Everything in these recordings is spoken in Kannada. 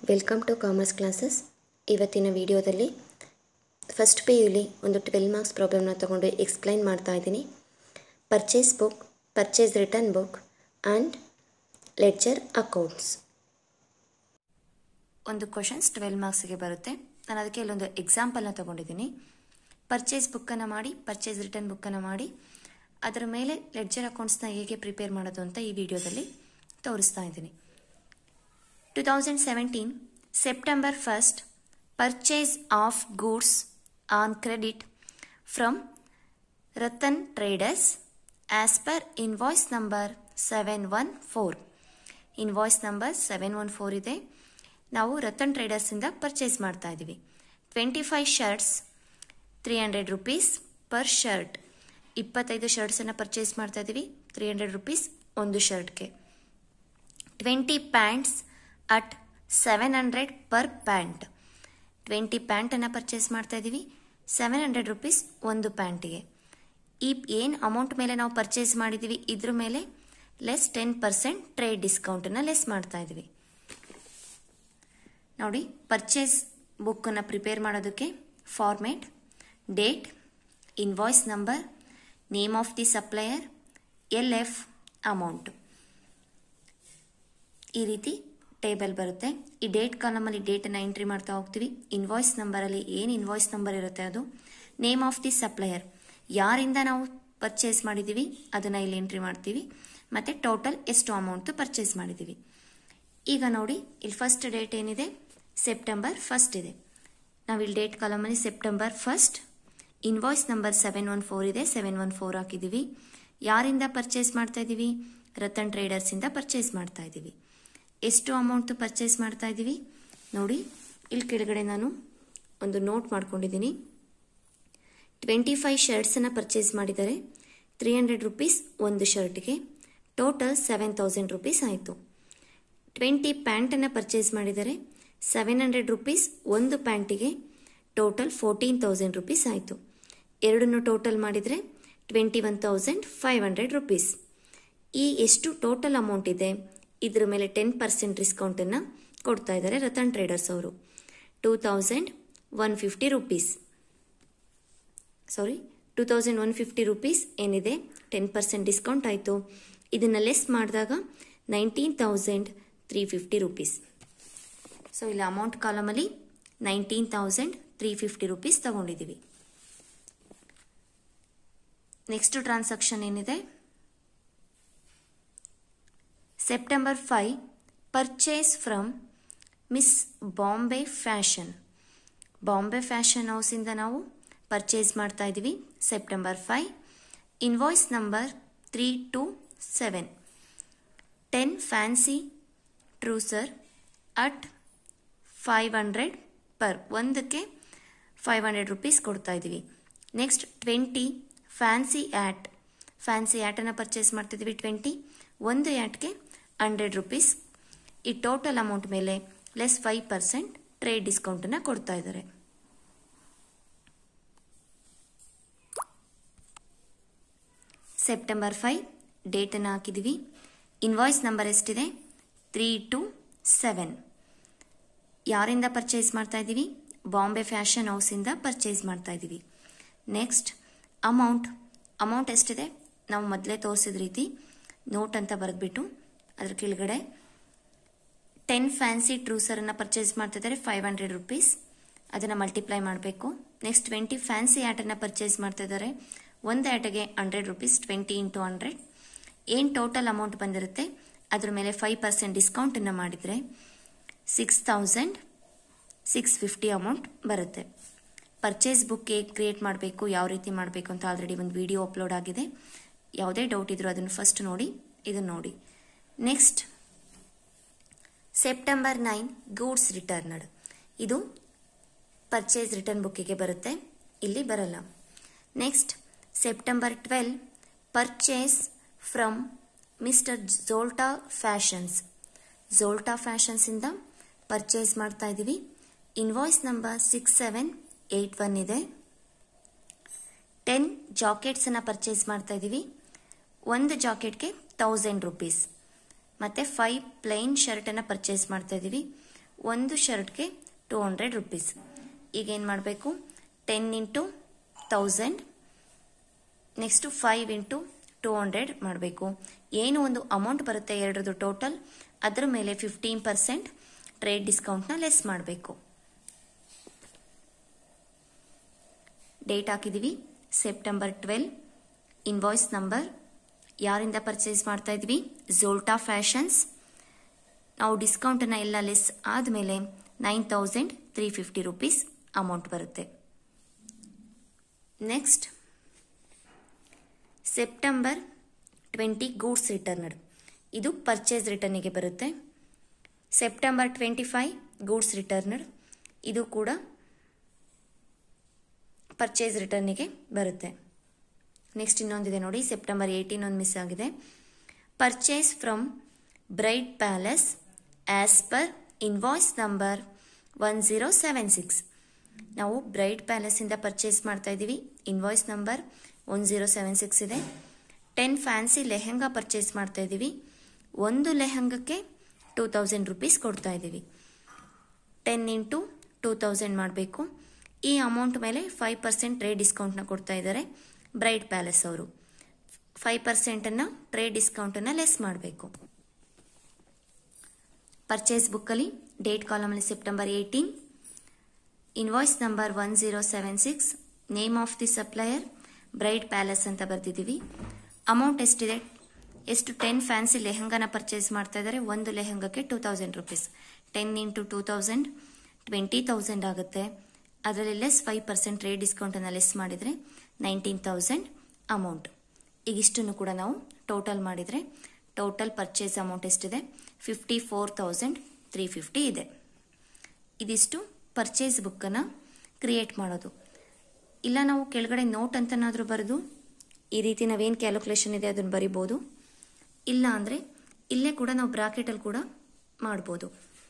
ವೆಲ್ಕಮ್ ಟು ಕಾಮರ್ಸ್ ಕ್ಲಾಸಸ್ ಇವತ್ತಿನ ವಿಡಿಯೋದಲ್ಲಿ ಫಸ್ಟ್ ಪಿ ಯುಲಿ ಒಂದು ಟ್ವೆಲ್ ಮಾರ್ಕ್ಸ್ ಪ್ರಾಬ್ಲಮ್ನ ತೊಗೊಂಡು ಎಕ್ಸ್ಪ್ಲೈನ್ ಮಾಡ್ತಾ ಇದ್ದೀನಿ purchase book purchase return book and ledger accounts ಒಂದು ಕ್ವಶನ್ಸ್ ಟ್ವೆಲ್ ಮಾರ್ಕ್ಸ್ಗೆ ಬರುತ್ತೆ ನಾನು ಅದಕ್ಕೆ ಇಲ್ಲೊಂದು ಎಕ್ಸಾಂಪಲ್ನ ತೊಗೊಂಡಿದ್ದೀನಿ ಪರ್ಚೇಸ್ ಬುಕ್ಕನ್ನು ಮಾಡಿ ಪರ್ಚೇಸ್ ರಿಟರ್ನ್ ಬುಕ್ಕನ್ನು ಮಾಡಿ ಅದರ ಮೇಲೆ ಲೆಡ್ಜರ್ ಅಕೌಂಟ್ಸ್ನ ಹೇಗೆ ಪ್ರಿಪೇರ್ ಮಾಡೋದು ಅಂತ ಈ ವಿಡಿಯೋದಲ್ಲಿ ತೋರಿಸ್ತಾ ಇದ್ದೀನಿ two thousand seventeen September first purchase of goods on credit from Ratan traders as per invoice number seven one four invoice number seven one four ಇದೆ ನಾವು ರತನ್ ಟ್ರೇಡರ್ಸಿಂದ ಪರ್ಚೇಸ್ ಮಾಡ್ತಾ ಇದ್ದೀವಿ twenty five shirts three hundred rupees per shirt ಇಪ್ಪತ್ತೈದು ಶರ್ಟ್ಸನ್ನು ಪರ್ಚೇಸ್ ಮಾಡ್ತಾ ಇದ್ದೀವಿ ತ್ರೀ ಹಂಡ್ರೆಡ್ ರುಪೀಸ್ ಒಂದು ಶರ್ಟ್ಗೆ twenty pants at seven hundred per pant twenty ಪ್ಯಾಂಟನ್ನು ಪರ್ಚೇಸ್ ಮಾಡ್ತಾ ಇದ್ದೀವಿ ಸೆವೆನ್ ಹಂಡ್ರೆಡ್ ರುಪೀಸ್ ಒಂದು ಪ್ಯಾಂಟಿಗೆ ಈ ಏನು ಅಮೌಂಟ್ ಮೇಲೆ ನಾವು ಪರ್ಚೇಸ್ ಮಾಡಿದ್ದೀವಿ ಇದ್ರ ಮೇಲೆ ಲೆಸ್ ಟೆನ್ ಪರ್ಸೆಂಟ್ ಟ್ರೇಡ್ ಡಿಸ್ಕೌಂಟನ್ನು ಲೆಸ್ ಮಾಡ್ತಾ ಇದ್ದೀವಿ ನೋಡಿ ಪರ್ಚೇಸ್ ಬುಕ್ಕನ್ನು ಪ್ರಿಪೇರ್ ಮಾಡೋದಕ್ಕೆ format date invoice number name of the supplier L F amount ಈ ರೀತಿ ಟೇಬಲ್ ಬರುತ್ತೆ ಈ ಡೇಟ್ ಕಾಲಮಲ್ಲಿ ಡೇಟನ್ನು ಎಂಟ್ರಿ ಮಾಡ್ತಾ ಹೋಗ್ತೀವಿ ಇನ್ವಾಯ್ಸ್ ನಂಬರಲ್ಲಿ ಏನು ಇನ್ವಾಯ್ಸ್ ನಂಬರ್ ಇರುತ್ತೆ ಅದು ನೇಮ್ ಆಫ್ ದಿ ಸಪ್ಲೈಯರ್ ಯಾರಿಂದ ನಾವು ಪರ್ಚೇಸ್ ಮಾಡಿದ್ದೀವಿ ಅದನ್ನು ಇಲ್ಲಿ ಎಂಟ್ರಿ ಮಾಡ್ತೀವಿ ಮತ್ತು ಟೋಟಲ್ ಎಷ್ಟು ಅಮೌಂಟ್ ಪರ್ಚೇಸ್ ಮಾಡಿದ್ದೀವಿ ಈಗ ನೋಡಿ ಇಲ್ಲಿ ಫಸ್ಟ್ ಡೇಟ್ ಏನಿದೆ ಸೆಪ್ಟೆಂಬರ್ ಫಸ್ಟ್ ಇದೆ ನಾವು ಇಲ್ಲಿ ಡೇಟ್ ಕಾಲಮಲ್ಲಿ September first invoice number seven one four ಇದೆ ಸೆವೆನ್ ಒನ್ ಫೋರ್ ಹಾಕಿದ್ದೀವಿ ಯಾರಿಂದ ಪರ್ಚೇಸ್ ಮಾಡ್ತಾ ಇದ್ದೀವಿ ರತನ್ ಟ್ರೇಡರ್ಸಿಂದ ಪರ್ಚೇಸ್ ಮಾಡ್ತಾ ಇದ್ದೀವಿ ಎಷ್ಟು ಅಮೌಂಟ್ ಪರ್ಚೇಸ್ ಮಾಡ್ತಾ ಇದ್ದೀವಿ ನೋಡಿ ಇಲ್ಲಿ ಕೆಳಗಡೆ ನಾನು ಒಂದು ನೋಟ್ ಮಾಡ್ಕೊಂಡಿದ್ದೀನಿ ಟ್ವೆಂಟಿ ಫೈವ್ ಶರ್ಟ್ಸನ್ನು ಪರ್ಚೇಸ್ ಮಾಡಿದ್ದಾರೆ ತ್ರೀ ಹಂಡ್ರೆಡ್ ರುಪೀಸ್ ಒಂದು ಶರ್ಟ್ಗೆ ಟೋಟಲ್ ಸೆವೆನ್ ತೌಸಂಡ್ ರುಪೀಸ್ ಆಯಿತು ಟ್ವೆಂಟಿ ಪ್ಯಾಂಟನ್ನು ಪರ್ಚೇಸ್ ಮಾಡಿದ್ದಾರೆ ಸೆವೆನ್ ಹಂಡ್ರೆಡ್ ರುಪೀಸ್ ಒಂದು ಪ್ಯಾಂಟಿಗೆ ಟೋಟಲ್ ಫೋರ್ಟೀನ್ ತೌಸಂಡ್ ರುಪೀಸ್ ಆಯಿತು ಎರಡನ್ನು ಟೋಟಲ್ ಮಾಡಿದರೆ twenty one thousand five hundred rupees ಈ ಎಷ್ಟು ಟೋಟಲ್ ಅಮೌಂಟ್ ಇದೆ ಇದ್ರ ಮೇಲೆ ಟೆನ್ ಪರ್ಸೆಂಟ್ ಡಿಸ್ಕೌಂಟನ್ನು ಕೊಡ್ತಾ ಇದ್ದಾರೆ ರತನ್ ಟ್ರೇಡರ್ಸ್ ಅವರು two thousand one fifty rupees sorry two thousand one fifty rupees ಏನಿದೆ ಟೆನ್ ಪರ್ಸೆಂಟ್ ಡಿಸ್ಕೌಂಟ್ ಆಯಿತು ಇದನ್ನು ಲೆಸ್ ಮಾಡಿದಾಗ nineteen thousand three fifty rupees so ಇಲ್ಲಿ ಅಮೌಂಟ್ ಕಾಲಮಲ್ಲಿ nineteen thousand three fifty rupees ತಗೊಂಡಿದ್ದೀವಿ ನೆಕ್ಸ್ಟ್ ಟ್ರಾನ್ಸಾಕ್ಷನ್ ಏನಿದೆ September five purchase from miss Bombay fashion Bombay fashion ಹೌಸಿಂದ ನಾವು ಪರ್ಚೇಸ್ ಮಾಡ್ತಾ ಇದ್ದೀವಿ September five invoice number three two seven ten fancy trouser at five hundred per ಒಂದಕ್ಕೆ ಫೈವ್ ಹಂಡ್ರೆಡ್ ರುಪೀಸ್ ಕೊಡ್ತಾ ಇದ್ದೀವಿ next twenty fancy hat fancy ಆ್ಯಟನ್ನು ಪರ್ಚೇಸ್ ಮಾಡ್ತಿದ್ದೀವಿ ಟ್ವೆಂಟಿ ಒಂದು ಆ್ಯಟ್ಗೆ ಹಂಡ್ರೆಡ್ ರುಪೀಸ್ ಈ ಟೋಟಲ್ ಅಮೌಂಟ್ ಮೇಲೆ ಲೆಸ್ ಫೈವ್ ಪರ್ಸೆಂಟ್ ಟ್ರೇಡ್ ಡಿಸ್ಕೌಂಟನ್ನು ಕೊಡ್ತಾ ಇದ್ದಾರೆ ಸೆಪ್ಟೆಂಬರ್ ಫೈವ್ ಡೇಟನ್ನು ಹಾಕಿದ್ದೀವಿ ಇನ್ವಾಯ್ಸ್ ನಂಬರ್ ಎಷ್ಟಿದೆ ತ್ರೀ ಟು ಸೆವೆನ್ ಯಾರಿಂದ ಪರ್ಚೇಸ್ ಮಾಡ್ತಾ ಇದ್ದೀವಿ ಬಾಂಬೆ ಫ್ಯಾಷನ್ ಹೌಸಿಂದ ಪರ್ಚೇಸ್ ಮಾಡ್ತಾ ಇದ್ದೀವಿ ನೆಕ್ಸ್ಟ್ ಅಮೌಂಟ್ ಅಮೌಂಟ್ ಎಷ್ಟಿದೆ ನಾವು ಮೊದಲೇ ತೋರಿಸಿದ ರೀತಿ ನೋಟ್ ಅಂತ ಬರೆದ್ಬಿಟ್ಟು ಅದ್ರ ಕೆಳಗಡೆ ಟೆನ್ ಫ್ಯಾನ್ಸಿ ಟ್ರೂಸರನ್ನು ಪರ್ಚೇಸ್ ಮಾಡ್ತಿದ್ದಾರೆ ಫೈವ್ ಹಂಡ್ರೆಡ್ ರುಪೀಸ್ ಅದನ್ನು ಮಲ್ಟಿಪ್ಲೈ ಮಾಡಬೇಕು ನೆಕ್ಸ್ಟ್ ಟ್ವೆಂಟಿ ಫ್ಯಾನ್ಸಿ ಆ್ಯಟನ್ನು ಪರ್ಚೇಸ್ ಮಾಡ್ತಿದ್ದಾರೆ ಒಂದು ಆ್ಯಟಿಗೆ hundred rupees twenty into hundred ಏನು ಟೋಟಲ್ ಅಮೌಂಟ್ ಬಂದಿರುತ್ತೆ ಅದ್ರ ಮೇಲೆ ಫೈವ್ ಪರ್ಸೆಂಟ್ ಡಿಸ್ಕೌಂಟನ್ನು ಮಾಡಿದರೆ six thousand six fifty amount ಬರುತ್ತೆ ಪರ್ಚೇಸ್ ಬುಕ್ ಹೇಗೆ ಕ್ರಿಯೇಟ್ ಮಾಡಬೇಕು ಯಾವ ರೀತಿ ಮಾಡಬೇಕು ಅಂತ ಆಲ್ರೆಡಿ ಒಂದು ವಿಡಿಯೋ ಅಪ್ಲೋಡ್ ಆಗಿದೆ ಯಾವುದೇ ಡೌಟ್ ಇದ್ರೂ ಅದನ್ನು ಫಸ್ಟ್ ನೋಡಿ ಇದನ್ನು ನೋಡಿ next September nine goods returned ಇದು ಪರ್ಚೇಸ್ ರಿಟರ್ನ್ ಬುಕ್ಕಿಗೆ ಬರುತ್ತೆ ಇಲ್ಲಿ ಬರಲ್ಲ next September twelve purchase from mister Zolta fashions Zolta ಫ್ಯಾಷನ್ಸಿಂದ ಪರ್ಚೇಸ್ ಮಾಡ್ತಾ ಇದ್ದೀವಿ invoice number six seven eight one ಇದೆ ಟೆನ್ ಜಾಕೆಟ್ಸನ್ನು ಪರ್ಚೇಸ್ ಮಾಡ್ತಾ ಇದ್ದೀವಿ ಒಂದು ಜಾಕೆಟ್ಗೆ ತೌಸಂಡ್ ರುಪೀಸ್ ಮತ್ತು ಫೈವ್ ಪ್ಲೈನ್ ಶರ್ಟನ್ನು ಪರ್ಚೇಸ್ ಮಾಡ್ತಾ ಇದ್ದೀವಿ ಒಂದು ಶರ್ಟ್ಗೆ ಟೂ ಹಂಡ್ರೆಡ್ ರುಪೀಸ್ ಈಗ ಏನು ಮಾಡಬೇಕು ten into thousand next five into two hundred ಮಾಡಬೇಕು ಏನು ಒಂದು ಅಮೌಂಟ್ ಬರುತ್ತೆ ಎರಡರದ್ದು ಟೋಟಲ್ ಅದರ ಮೇಲೆ ಫಿಫ್ಟೀನ್ ಪರ್ಸೆಂಟ್ ಟ್ರೇಡ್ ಡಿಸ್ಕೌಂಟ್ನ ಲೆಸ್ ಮಾಡಬೇಕು ಡೇಟ್ ಹಾಕಿದ್ದೀವಿ ಸೆಪ್ಟೆಂಬರ್ ಟ್ವೆಲ್ ಇನ್ವಾಯ್ಸ್ ನಂಬರ್ ಯಾರಿಂದ ಪರ್ಚೇಸ್ ಮಾಡ್ತಾ ಇದ್ವಿ ಝೋಲ್ಟಾ ಫ್ಯಾಷನ್ಸ್ ನಾವು ಡಿಸ್ಕೌಂಟನ್ನು ಎಲ್ಲ ಲೆಸ್ ಆದಮೇಲೆ nine thousand three fifty rupees amount ಬರುತ್ತೆ next September twenty goods returned ಇದು ಪರ್ಚೇಸ್ ರಿಟರ್ನಿಗೆ ಬರುತ್ತೆ September twenty five goods returned ಇದು ಕೂಡ ಪರ್ಚೇಸ್ ರಿಟರ್ನಿಗೆ ಬರುತ್ತೆ ನೆಕ್ಸ್ಟ್ ಇನ್ನೊಂದಿದೆ ನೋಡಿ ಸೆಪ್ಟೆಂಬರ್ ಏಯ್ಟೀನ್ ಒಂದು ಮಿಸ್ ಆಗಿದೆ purchase from bright palace as per invoice number one zero seven six ನಾವು ಬ್ರೈಟ್ ಪ್ಯಾಲೇಸಿಂದ ಪರ್ಚೇಸ್ ಮಾಡ್ತಾ ಇದ್ದೀವಿ invoice number one zero seven six ಇದೆ ಟೆನ್ ಫ್ಯಾನ್ಸಿ ಲೆಹೆಂಗಾ ಪರ್ಚೇಸ್ ಮಾಡ್ತಾ ಇದ್ದೀವಿ ಒಂದು ಲೆಹಂಗಕ್ಕೆ ಟೂ ತೌಸಂಡ್ ರುಪೀಸ್ ಕೊಡ್ತಾ ಇದ್ದೀವಿ ಟೆನ್ ಇಂಟು ಟೂ ತೌಸಂಡ್ ಮಾಡಬೇಕು ಈ ಅಮೌಂಟ್ ಮೇಲೆ ಫೈವ್ ಪರ್ಸೆಂಟ್ ಟ್ರೇಡ್ ಡಿಸ್ಕೌಂಟ್ನ ಕೊಡ್ತಾ ಇದ್ದಾರೆ ಬ್ರೈಟ್ ಪ್ಯಾಲೇಸ್ ಅವರು ಫೈವ್ ಪರ್ಸೆಂಟನ್ನು ಟ್ರೇಡ್ ಡಿಸ್ಕೌಂಟನ್ನು ಲೆಸ್ ಮಾಡಬೇಕು ಪರ್ಚೇಸ್ ಬುಕ್ಕಲ್ಲಿ ಡೇಟ್ ಕಾಲಮಲ್ಲಿ September eighteen invoice number one zero seven six name of the supplier bright palace ಅಂತ ಬರೆದಿದ್ದೀವಿ ಅಮೌಂಟ್ ಎಷ್ಟಿದೆ ಎಷ್ಟು ಟೆನ್ ಫ್ಯಾನ್ಸಿ ಲೆಹಂಗಾನ ಪರ್ಚೇಸ್ ಮಾಡ್ತಾ ಇದ್ದಾರೆ ಒಂದು ಲೆಹಂಗಕ್ಕೆ two thousand rupees ten into two thousand twenty thousand ಆಗುತ್ತೆ ಅದರಲ್ಲಿ ಲೆಸ್ ಫೈವ್ ಪರ್ಸೆಂಟ್ ರೇಟ್ ಡಿಸ್ಕೌಂಟನ್ನು ಲೆಸ್ ಮಾಡಿದರೆ ನೈನ್ಟೀನ್ ತೌಸಂಡ್ ಅಮೌಂಟ್ ಈಗ ಇಷ್ಟನ್ನು ಕೂಡ ನಾವು ಟೋಟಲ್ ಮಾಡಿದರೆ ಟೋಟಲ್ ಪರ್ಚೇಸ್ ಅಮೌಂಟ್ ಎಷ್ಟಿದೆ fifty four thousand three fifty ಇದೆ ಇದಿಷ್ಟು ಪರ್ಚೇಸ್ ಬುಕ್ಕನ್ನು ಕ್ರಿಯೇಟ್ ಮಾಡೋದು ಇಲ್ಲ ನಾವು ಕೆಳಗಡೆ ನೋಟ್ ಅಂತನಾದರೂ ಬರೆದು ಈ ರೀತಿ ನಾವೇನು ಕ್ಯಾಲ್ಕುಲೇಷನ್ ಇದೆ ಅದನ್ನು ಬರಿಬೋದು ಇಲ್ಲ ಅಂದರೆ ಇಲ್ಲೇ ಕೂಡ ನಾವು ಬ್ರಾಕೆಟಲ್ಲಿ ಕೂಡ ಮಾಡ್ಬೋದು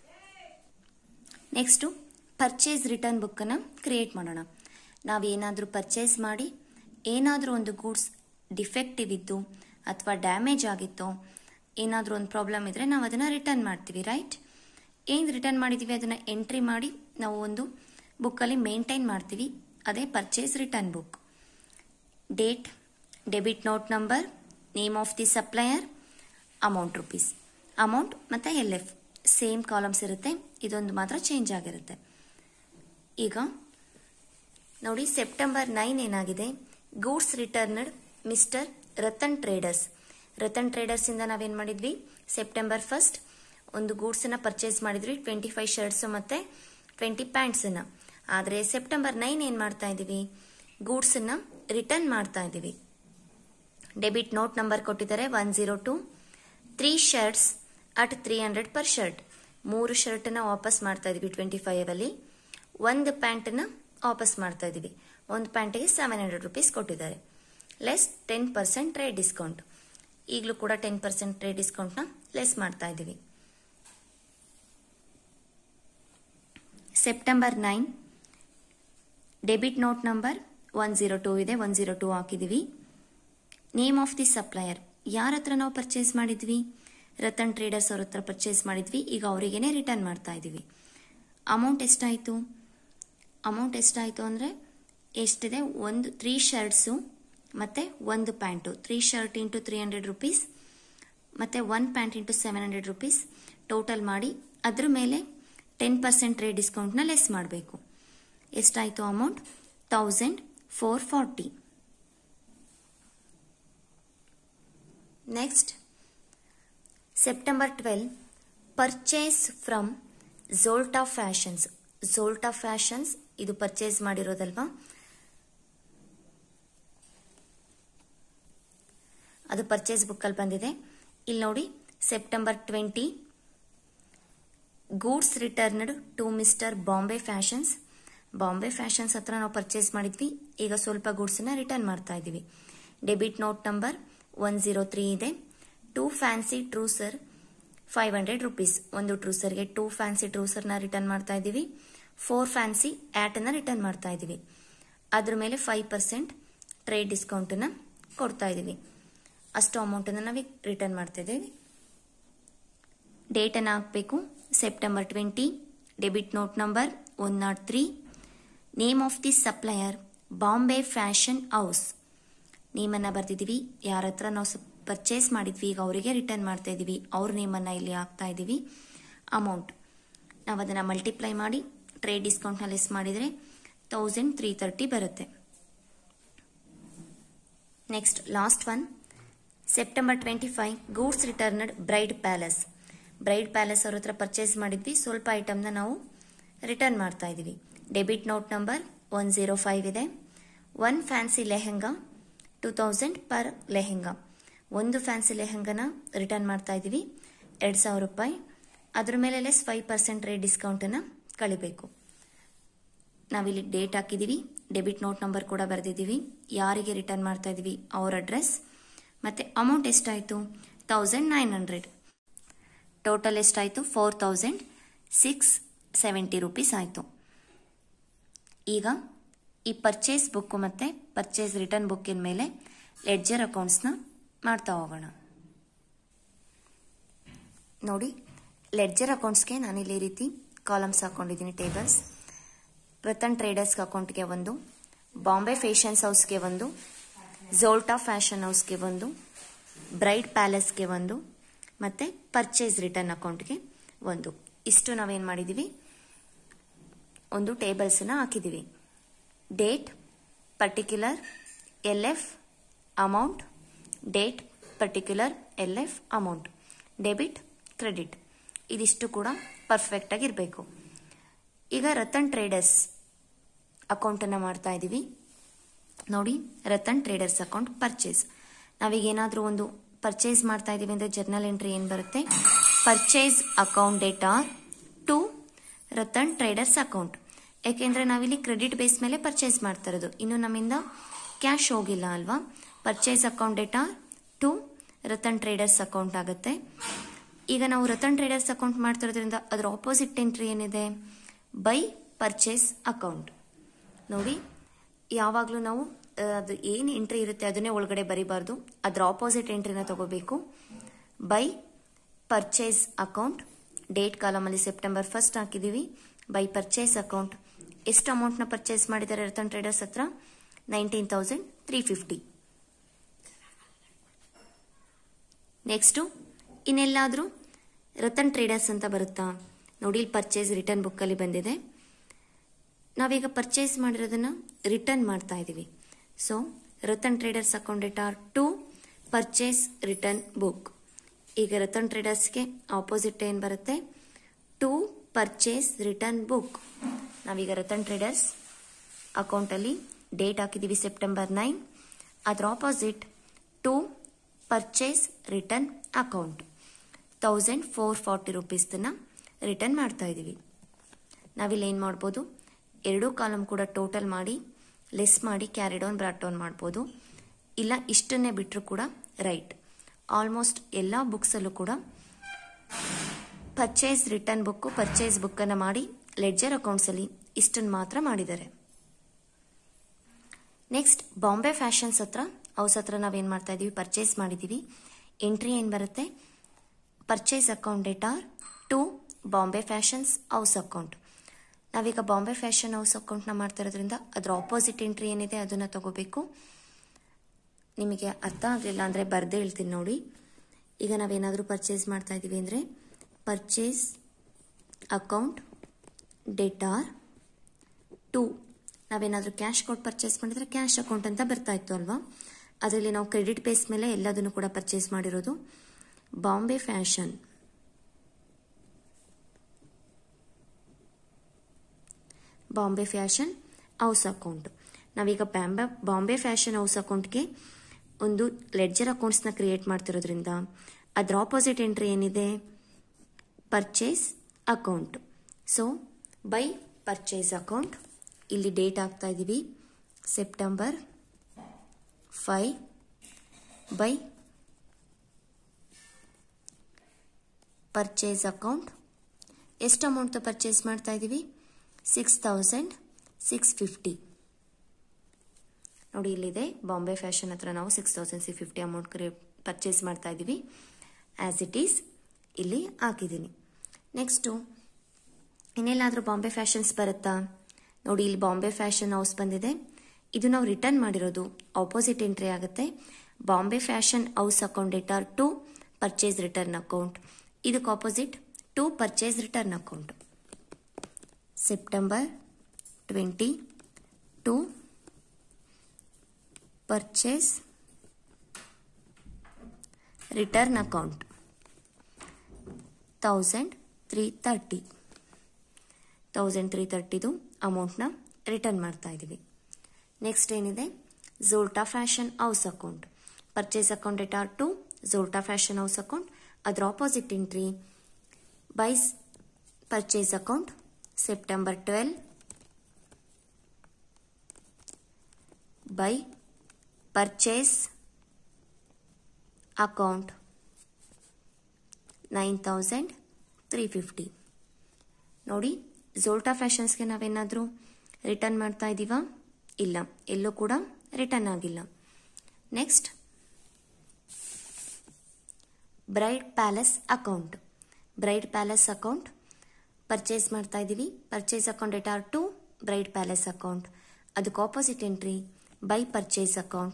ನೆಕ್ಸ್ಟು ಪರ್ಚೇಸ್ ರಿಟರ್ನ್ ಬುಕ್ಕನ್ನು ಕ್ರಿಯೇಟ್ ಮಾಡೋಣ ನಾವೇನಾದರೂ ಪರ್ಚೇಸ್ ಮಾಡಿ ಏನಾದರೂ ಒಂದು ಗೂಡ್ಸ್ ಡಿಫೆಕ್ಟಿವ್ ಇದ್ದು ಅಥವಾ ಡ್ಯಾಮೇಜ್ ಆಗಿತ್ತೋ ಏನಾದರೂ ಒಂದು ಪ್ರಾಬ್ಲಮ್ ಇದ್ದರೆ ನಾವು ಅದನ್ನು ರಿಟರ್ನ್ ಮಾಡ್ತೀವಿ ರೈಟ್ ಏನು ರಿಟರ್ನ್ ಮಾಡಿದ್ದೀವಿ ಅದನ್ನು ಎಂಟ್ರಿ ಮಾಡಿ ನಾವು ಒಂದು ಬುಕ್ಕಲ್ಲಿ ಮೇಂಟೈನ್ ಮಾಡ್ತೀವಿ ಅದೇ purchase return book date debit note number name of the supplier amount rupees amount ಮತ್ತು ಎಲ್ ಎಫ್ ಸೇಮ್ ಕಾಲಮ್ಸ್ ಇರುತ್ತೆ ಇದೊಂದು ಮಾತ್ರ ಚೇಂಜ್ ಆಗಿರುತ್ತೆ ಈಗ ನೋಡಿ ಸೆಪ್ಟೆಂಬರ್ ನೈನ್ ಏನಾಗಿದೆ goods returned mister Ratan traders Ratan ಟ್ರೇಡರ್ಸಿಂದ ನಾವೇನು ಮಾಡಿದ್ವಿ ಸೆಪ್ಟೆಂಬರ್ ಫಸ್ಟ್ ಒಂದು ಗೂಡ್ಸನ್ನು ಪರ್ಚೇಸ್ ಮಾಡಿದ್ವಿ ಟ್ವೆಂಟಿ ಫೈವ್ ಶರ್ಟ್ಸು ಮತ್ತು ಟ್ವೆಂಟಿ ಪ್ಯಾಂಟ್ಸನ್ನು ಆದರೆ ಸೆಪ್ಟೆಂಬರ್ ನೈನ್ ಏನು ಮಾಡ್ತಾ ಇದ್ದೀವಿ ಗೂಡ್ಸನ್ನು ರಿಟರ್ನ್ ಮಾಡ್ತಾ ಇದ್ದೀವಿ ಡೆಬಿಟ್ ನೋಟ್ ನಂಬರ್ ಕೊಟ್ಟಿದ್ದಾರೆ one zero two three shirts at three hundred per shirt ಮೂರು ಶರ್ಟನ್ನು ವಾಪಸ್ ಮಾಡ್ತಾ ಇದ್ದೀವಿ ಟ್ವೆಂಟಿ ಫೈವಲ್ಲಿ ಒಂದು ಪ್ಯಾಂಟನ್ನು ವಾಪಸ್ ಮಾಡ್ತಾ ಇದ್ದೀವಿ ಒಂದು ಪ್ಯಾಂಟಿಗೆ ಸೆವೆನ್ ಹಂಡ್ರೆಡ್ ರುಪೀಸ್ ಕೊಟ್ಟಿದ್ದಾರೆ less ten percent trade discount ಈಗಲೂ ಕೂಡ ಟೆನ್ ಪರ್ಸೆಂಟ್ ಟ್ರೇಡ್ ಡಿಸ್ಕೌಂಟ್ನ ಲೆಸ್ ಮಾಡ್ತಾ ಇದ್ದೀವಿ September nine debit note number one zero two ಇದೆ ಒನ್ ಜೀರೋ ಟೂ ಹಾಕಿದ್ದೀವಿ ನೇಮ್ ಆಫ್ ದಿ ಸಪ್ಲೈಯರ್ ಯಾರ ಹತ್ರ ನಾವು ಪರ್ಚೇಸ್ ಮಾಡಿದ್ವಿ ರತನ್ ಟ್ರೇಡರ್ಸ್ ಅವ್ರ ಹತ್ರ ಪರ್ಚೇಸ್ ಮಾಡಿದ್ವಿ ಈಗ ಅವರಿಗೇನೆ ರಿಟರ್ನ್ ಮಾಡ್ತಾ ಇದ್ದೀವಿ ಅಮೌಂಟ್ ಎಷ್ಟಾಯಿತು ಅಮೌಂಟ್ ಎಷ್ಟಾಯಿತು ಅಂದರೆ ಎಷ್ಟಿದೆ ಒಂದು ತ್ರೀ ಶರ್ಟ್ಸು ಮತ್ತು ಒಂದು pant three shirt into three hundred rupees ಮತ್ತು one pant into seven hundred rupees total ಮಾಡಿ ಅದ್ರ ಮೇಲೆ ಟೆನ್ ಪರ್ಸೆಂಟ್ ರೇಟ್ ಡಿಸ್ಕೌಂಟ್ನ ಲೆಸ್ ಮಾಡಬೇಕು ಎಷ್ಟಾಯಿತು amount thousand four forty next September twelve purchase from Zolta fashions Zolta fashions ಇದು ಪರ್ಚೇಸ್ ಮಾಡಿರೋದಲ್ವಾ ಅದು ಪರ್ಚೇಸ್ ಬುಕ್ಕಲ್ಲಿ ಬಂದಿದೆ ಇಲ್ಲಿ ನೋಡಿ September twenty goods returned to mister Bombay fashions Bombay fashions ಹತ್ರ ನಾವು ಪರ್ಚೇಸ್ ಮಾಡಿದ್ವಿ ಈಗ ಸ್ವಲ್ಪ ಗೂಡ್ಸನ್ನ ರಿಟರ್ನ್ ಮಾಡ್ತಾ ಇದ್ದೀವಿ debit note number one zero three ಇದೆ two fancy trouser five hundred rupees ಒಂದು ಟ್ರೂಸರ್ಗೆ ಟೂ ಫ್ಯಾನ್ಸಿ ಟ್ರೂಸರ್ನ ರಿಟರ್ನ್ ಮಾಡ್ತಾ ಇದ್ದೀವಿ ಫೋರ್ ಫ್ಯಾನ್ಸಿ ಆ್ಯಟನ್ನು ರಿಟರ್ನ್ ಮಾಡ್ತಾ ಇದ್ದೀವಿ ಅದ್ರ ಮೇಲೆ ಫೈವ್ ಪರ್ಸೆಂಟ್ ಟ್ರೇಡ್ ಡಿಸ್ಕೌಂಟನ್ನು ಕೊಡ್ತಾ ಇದ್ದೀವಿ ಅಷ್ಟು ಅಮೌಂಟನ್ನು ನಾವು ರಿಟರ್ನ್ ಮಾಡ್ತಾ ಇದ್ದೀವಿ ಡೇಟನ್ನು ಹಾಕಬೇಕು September twenty debit note number one nought three name of the supplier Bombay fashion house ನೇಮನ್ನು ಬರೆದಿದ್ದೀವಿ ಯಾರ ಹತ್ರ ನಾವು ಪರ್ಚೇಸ್ ಮಾಡಿದ್ವಿ ಈಗ ಅವರಿಗೆ ರಿಟರ್ನ್ ಮಾಡ್ತಾ ಇದ್ದೀವಿ ಅವ್ರ ನೇಮನ್ನು ಇಲ್ಲಿ ಹಾಕ್ತಾ ಇದ್ದೀವಿ ಅಮೌಂಟ್ ನಾವು ಅದನ್ನು ಮಲ್ಟಿಪ್ಲೈ ಮಾಡಿ ಟ್ರೇಡ್ ಡಿಸ್ಕೌಂಟ್ನ ಲೆಸ್ ಮಾಡಿದರೆ ತೌಸಂಡ್ ತ್ರೀ ತರ್ಟಿ ಬರುತ್ತೆ next last one September twenty five goods returned bride palace bride palace ಅವ್ರ ಹತ್ರ ಪರ್ಚೇಸ್ ಮಾಡಿದ್ವಿ ಸ್ವಲ್ಪ ಐಟಮ್ನ ನಾವು ರಿಟರ್ನ್ ಮಾಡ್ತಾ ಇದ್ದೀವಿ debit note number one zero five ಇದೆ one fancy lehenga two thousand per lehenga ಒಂದು ಫ್ಯಾನ್ಸಿ ಲೆಹೆಂಗಾನ ರಿಟರ್ನ್ ಮಾಡ್ತಾ ಇದ್ದೀವಿ ಎರಡು ಸಾವಿರ ರೂಪಾಯಿ ಅದ್ರ ಮೇಲೆ ಲೆಸ್ ಫೈವ್ ಪರ್ಸೆಂಟ್ ರೇಟ್ ಡಿಸ್ಕೌಂಟನ್ನು ಕಳಿಬೇಕು ನಾವಿಲ್ಲಿ ಡೇಟ್ ಹಾಕಿದ್ದೀವಿ ಡೆಬಿಟ್ ನೋಟ್ ನಂಬರ್ ಕೂಡ ಬರೆದಿದ್ದೀವಿ ಯಾರಿಗೆ ರಿಟರ್ನ್ ಮಾಡ್ತಾ ಇದ್ದೀವಿ ಅವ್ರ ಅಡ್ರೆಸ್ ಮತ್ತು ಅಮೌಂಟ್ ಎಷ್ಟಾಯಿತು ತೌಸಂಡ್ ನೈನ್ ಹಂಡ್ರೆಡ್ ಟೋಟಲ್ ಎಷ್ಟಾಯಿತು four thousand six seventy rupees ಆಯಿತು ಈಗ ಈ ಪರ್ಚೇಸ್ ಬುಕ್ಕು ಮತ್ತು ಪರ್ಚೇಸ್ ರಿಟರ್ನ್ ಬುಕ್ಕಿನ ಮೇಲೆ ಲೆಡ್ಜರ್ ಅಕೌಂಟ್ಸ್ನ ಮಾಡ್ತಾ ಹೋಗೋಣ ನೋಡಿ ಲೆಡ್ಜರ್ ಅಕೌಂಟ್ಸ್ಗೆ ನಾನಿಲ್ಲಿ ಈ ರೀತಿ ಕಾಲಮ್ಸ್ ಹಾಕೊಂಡಿದ್ದೀನಿ ಟೇಬಲ್ಸ್ ರತನ್ ಟ್ರೇಡರ್ಸ್ ಅಕೌಂಟ್ಗೆ ಒಂದು ಬಾಂಬೆ ಫ್ಯಾಷನ್ಸ್ ಹೌಸ್ಗೆ ಒಂದು ಝೋಲ್ಟಾ ಫ್ಯಾಷನ್ ಹೌಸ್ಗೆ ಒಂದು ಬ್ರೈಡ್ ಪ್ಯಾಲೇಸ್ಗೆ ಒಂದು ಮತ್ತು ಪರ್ಚೇಸ್ ರಿಟರ್ನ್ ಅಕೌಂಟ್ಗೆ ಒಂದು ಇಷ್ಟು ನಾವೇನು ಮಾಡಿದ್ದೀವಿ ಒಂದು ಟೇಬಲ್ಸನ್ನ ಹಾಕಿದ್ದೀವಿ date particular L F amount date particular L F amount debit credit ಇದಿಷ್ಟು ಕೂಡ ಪರ್ಫೆಕ್ಟಾಗಿರಬೇಕು ಈಗ ರತನ್ ಟ್ರೇಡರ್ಸ್ ಅಕೌಂಟನ್ನು ಮಾಡ್ತಾ ಇದ್ದೀವಿ ನೋಡಿ ರತನ್ ಟ್ರೇಡರ್ಸ್ ಅಕೌಂಟ್ ಪರ್ಚೇಸ್ ನಾವೀಗ ಏನಾದರೂ ಒಂದು ಪರ್ಚೇಸ್ ಮಾಡ್ತಾ ಇದ್ದೀವಿ ಅಂದರೆ ಜರ್ನಲ್ ಎಂಟ್ರಿ ಏನು ಬರುತ್ತೆ purchase account debtor to Ratan traders account ಯಾಕೆಂದರೆ ನಾವಿಲ್ಲಿ ಕ್ರೆಡಿಟ್ ಬೇಸ್ ಮೇಲೆ ಪರ್ಚೇಸ್ ಮಾಡ್ತಾ ಇರೋದು ಇನ್ನು ನಮ್ಮಿಂದ ಕ್ಯಾಶ್ ಹೋಗಿಲ್ಲ ಅಲ್ವಾ purchase account debtor to Ratan traders account ಆಗುತ್ತೆ ಈಗ ನಾವು ರತನ್ ಟ್ರೇಡರ್ಸ್ ಅಕೌಂಟ್ ಮಾಡ್ತಿರೋದ್ರಿಂದ ಅದರ ಆಪೋಸಿಟ್ ಎಂಟ್ರಿ ಏನಿದೆ ಬೈ ಪರ್ಚೇಸ್ ಅಕೌಂಟ್ ನೋಡಿ ಯಾವಾಗಲೂ ನಾವು ಅದು ಏನು ಎಂಟ್ರಿ ಇರುತ್ತೆ ಅದನ್ನೇ ಒಳಗಡೆ ಬರಿಬಾರ್ದು ಅದರ ಆಪೋಸಿಟ್ ಎಂಟ್ರಿನ ತಗೋಬೇಕು ಬೈ ಪರ್ಚೇಸ್ ಅಕೌಂಟ್ ಡೇಟ್ ಕಾಲಮಲ್ಲಿ ಸೆಪ್ಟೆಂಬರ್ ಫಸ್ಟ್ ಹಾಕಿದ್ದೀವಿ ಬೈ ಪರ್ಚೇಸ್ ಅಕೌಂಟ್ ಎಷ್ಟು ಅಮೌಂಟ್ನ ಪರ್ಚೇಸ್ ಮಾಡಿದ್ದಾರೆ ರತನ್ ಟ್ರೇಡರ್ಸ್ ಹತ್ರ nineteen thousand three fifty next ಇನ್ನೆಲ್ಲಾದರೂ ರತನ್ ಟ್ರೇಡರ್ಸ್ ಅಂತ ಬರುತ್ತಾ ನೋಡಿ ಇಲ್ಲಿ ಪರ್ಚೇಸ್ ರಿಟರ್ನ್ ಬುಕ್ಕಲ್ಲಿ ಬಂದಿದೆ ನಾವೀಗ ಪರ್ಚೇಸ್ ಮಾಡಿರೋದನ್ನ ರಿಟರ್ನ್ ಮಾಡ್ತಾ ಇದ್ದೀವಿ so Ratan traders account debtor to purchase return book ಈಗ ರತನ್ ಟ್ರೇಡರ್ಸ್ಗೆ ಆಪೋಸಿಟ್ ಏನು ಬರುತ್ತೆ ಟು ಪರ್ಚೇಸ್ ರಿಟರ್ನ್ ಬುಕ್ ನಾವೀಗ ರತನ್ ಟ್ರೇಡರ್ಸ್ ಅಕೌಂಟಲ್ಲಿ ಡೇಟ್ ಹಾಕಿದ್ದೀವಿ ಸೆಪ್ಟೆಂಬರ್ ನೈನ್ ಅದರ opposite to purchase return account thousand four forty ರುಪೀಸ್ದನ್ನು ರಿಟರ್ನ್ ಮಾಡ್ತಾ ಇದ್ದೀವಿ ನಾವಿಲ್ಲಿ ಏನು ಮಾಡ್ಬೋದು ಎರಡೂ ಕಾಲಮ್ ಕೂಡ ಟೋಟಲ್ ಮಾಡಿ ಲೆಸ್ ಮಾಡಿ ಕ್ಯಾರಿ ಡೌನ್ ಬ್ರಾಟ್ ಡೌನ್ ಮಾಡ್ಬೋದು ಇಲ್ಲ ಇಷ್ಟನ್ನೇ ಬಿಟ್ಟರು ಕೂಡ ರೈಟ್ ಆಲ್ಮೋಸ್ಟ್ ಎಲ್ಲ ಬುಕ್ಸಲ್ಲೂ ಕೂಡ ಪರ್ಚೇಸ್ ರಿಟರ್ನ್ ಬುಕ್ಕು ಪರ್ಚೇಸ್ ಬುಕ್ಕನ್ನು ಮಾಡಿ ಲೆಡ್ಜರ್ ಅಕೌಂಟ್ಸಲ್ಲಿ ಇಷ್ಟನ್ನು ಮಾತ್ರ ಮಾಡಿದ್ದಾರೆ ನೆಕ್ಸ್ಟ್ ಬಾಂಬೆ ಫ್ಯಾಷನ್ಸ್ ಹತ್ರ ಹೌಸ್ ಹತ್ರ ನಾವೇನು ಮಾಡ್ತಾ ಇದ್ದೀವಿ ಪರ್ಚೇಸ್ ಮಾಡಿದ್ದೀವಿ ಎಂಟ್ರಿ ಏನು ಬರುತ್ತೆ purchase account debtor to Bombay fashions house account ನಾವೀಗ ಬಾಂಬೆ ಫ್ಯಾಷನ್ ಹೌಸ್ ಅಕೌಂಟ್ನ ಮಾಡ್ತಾ ಇರೋದ್ರಿಂದ ಅದರ ಆಪೋಸಿಟ್ ಎಂಟ್ರಿ ಏನಿದೆ ಅದನ್ನು ತಗೋಬೇಕು ನಿಮಗೆ ಅರ್ಥ ಆಗಲಿಲ್ಲ ಅಂದರೆ ಬರದೇ ಹೇಳ್ತೀನಿ ನೋಡಿ ಈಗ ನಾವೇನಾದರೂ ಪರ್ಚೇಸ್ ಮಾಡ್ತಾ ಇದ್ದೀವಿ ಅಂದರೆ ಪರ್ಚೇಸ್ ಅಕೌಂಟ್ ಡೇಟಾರ್ ಟು ನಾವೇನಾದರೂ ಕ್ಯಾಶ್ ಕೊಟ್ಟು ಪರ್ಚೇಸ್ ಮಾಡಿದರೆ ಕ್ಯಾಶ್ ಅಕೌಂಟ್ ಅಂತ ಬರ್ತಾ ಇತ್ತು ಅಲ್ವಾ ಅದರಲ್ಲಿ ನಾವು ಕ್ರೆಡಿಟ್ ಬೇಸ್ ಮೇಲೆ ಎಲ್ಲದನ್ನು ಕೂಡ ಪರ್ಚೇಸ್ ಮಾಡಿರೋದು Bombay fashion Bombay fashion house account ನಾವೀಗ ಬ್ಯಾಂಬೆ ಬಾಂಬೆ ಫ್ಯಾಷನ್ ಹೌಸ್ ಅಕೌಂಟ್ಗೆ ಒಂದು ಲೆಡ್ಜರ್ ಅಕೌಂಟ್ಸ್ನ ಕ್ರಿಯೇಟ್ ಮಾಡ್ತಿರೋದ್ರಿಂದ ಅದರ ಆಪೋಸಿಟ್ ಎಂಟ್ರಿ ಏನಿದೆ purchase account so by purchase account ಇಲ್ಲಿ ಡೇಟ್ ಹಾಕ್ತಾ ಇದ್ದೀವಿ September five by purchase account ಎಷ್ಟು ಅಮೌಂಟ್ ಪರ್ಚೇಸ್ ಮಾಡ್ತಾ ಇದ್ದೀವಿ ಸಿಕ್ಸ್ ತೌಸಂಡ್ ಸಿಕ್ಸ್ ಫಿಫ್ಟಿ ನೋಡಿ ಇಲ್ಲಿದೆ ಬಾಂಬೆ ಫ್ಯಾಷನ್ ಹತ್ರ ನಾವು six thousand six fifty amount ಕ್ರಿಯೇ ಪರ್ಚೇಸ್ ಮಾಡ್ತಾ ಇದ್ದೀವಿ ಆ್ಯಸ್ ಇಟ್ ಈಸ್ ಇಲ್ಲಿ ಹಾಕಿದ್ದೀನಿ ನೆಕ್ಸ್ಟು ಇನ್ನೆಲ್ಲಾದರೂ ಬಾಂಬೆ ಫ್ಯಾಷನ್ಸ್ ಬರುತ್ತಾ ನೋಡಿ ಇಲ್ಲಿ ಬಾಂಬೆ ಫ್ಯಾಷನ್ ಹೌಸ್ ಬಂದಿದೆ ಇದು ನಾವು ರಿಟರ್ನ್ ಮಾಡಿರೋದು ಆಪೋಸಿಟ್ ಎಂಟ್ರಿ ಆಗುತ್ತೆ Bombay fashion house account debtor to purchase return account ಇದಕ್ಕೆ opposite to purchase return account September twenty to purchase return account thousand three thirty thousand three ತರ್ಟಿದು ಅಮೌಂಟ್ನ ರಿಟರ್ನ್ ಮಾಡ್ತಾ ಇದ್ದೀವಿ ನೆಕ್ಸ್ಟ್ ಏನಿದೆ Zolta fashion house account purchase account debtor to Zolta fashion house account ಅದರ opposite entry by purchase account September twelve by purchase account nine thousand three fifty ನೋಡಿ ಝೋಲ್ಟಾ ಫ್ಯಾಷನ್ಸ್ಗೆ ನಾವೇನಾದರೂ ರಿಟರ್ನ್ ಮಾಡ್ತಾ ಇದ್ದೀವಾ ಇಲ್ಲ ಎಲ್ಲೂ ಕೂಡ ರಿಟರ್ನ್ ಆಗಿಲ್ಲ next bride palace account bride palace account purchase ಮಾಡ್ತಾ ಇದ್ದೀವಿ purchase account debtor to bride palace account ಅದಕ್ಕೆ opposite entry by purchase account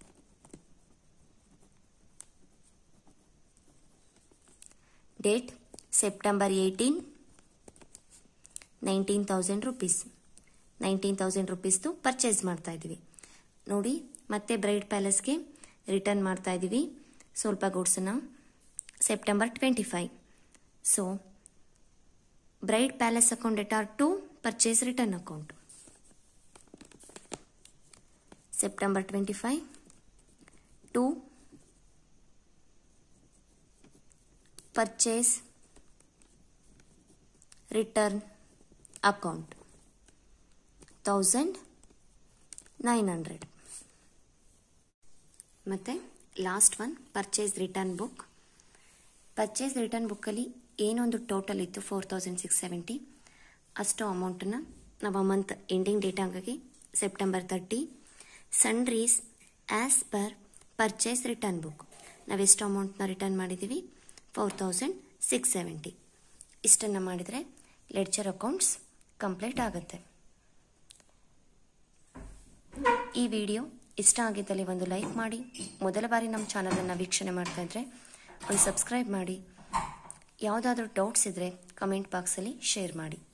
date September eighteen nineteen thousand rupees nineteen thousand ರುಪೀಸ್ದು ಪರ್ಚೇಸ್ ಮಾಡ್ತಾ ಇದ್ದೀವಿ ನೋಡಿ ಮತ್ತೆ ಬ್ರೈಡ್ ಪ್ಯಾಲೇಸ್ಗೆ ರಿಟರ್ನ್ ಮಾಡ್ತಾ ಇದ್ದೀವಿ ಸ್ವಲ್ಪ ಗೂಡ್ಸನ್ನು September twenty five so bride palace account debtor to purchase return account September twenty five to purchase return account thousand nine hundred ಮತ್ತು last one purchase return book purchase return ಬುಕ್ಕಲ್ಲಿ ಏನೊಂದು ಟೋಟಲ್ ಇತ್ತು ಫೋರ್ ತೌಸಂಡ್ ಸಿಕ್ಸ್ ಸೆವೆಂಟಿ ಅಷ್ಟು ಅಮೌಂಟನ್ನು ನಾವು ಮಂತ್ ಎಂಡಿಂಗ್ ಡೇಟ್ ಹಾಗಾಗಿ September thirty sundries as per purchase return book ನಾವೆಷ್ಟು ಅಮೌಂಟ್ನ ರಿಟರ್ನ್ ಮಾಡಿದ್ದೀವಿ ಫೋರ್ ತೌಸಂಡ್ ಸಿಕ್ಸ್ ಸೆವೆಂಟಿ ಇಷ್ಟನ್ನು ಮಾಡಿದರೆ ಲೆಡ್ಜರ್ ಅಕೌಂಟ್ಸ್ ಕಂಪ್ಲೀಟ್ ಆಗುತ್ತೆ ಈ ವಿಡಿಯೋ ಇಷ್ಟ ಆಗಿದ್ದಲ್ಲಿ ಒಂದು ಲೈಕ್ ಮಾಡಿ ಮೊದಲ ಬಾರಿ ನಮ್ಮ ಚಾನಲನ್ನು ವೀಕ್ಷಣೆ ಮಾಡ್ತಾ ಇದ್ರೆ ಒಂದು ಸಬ್ಸ್ಕ್ರೈಬ್ ಮಾಡಿ ಯಾವುದಾದ್ರೂ ಡೌಟ್ಸ್ ಇದ್ದರೆ ಕಮೆಂಟ್ ಬಾಕ್ಸಲ್ಲಿ ಶೇರ್ ಮಾಡಿ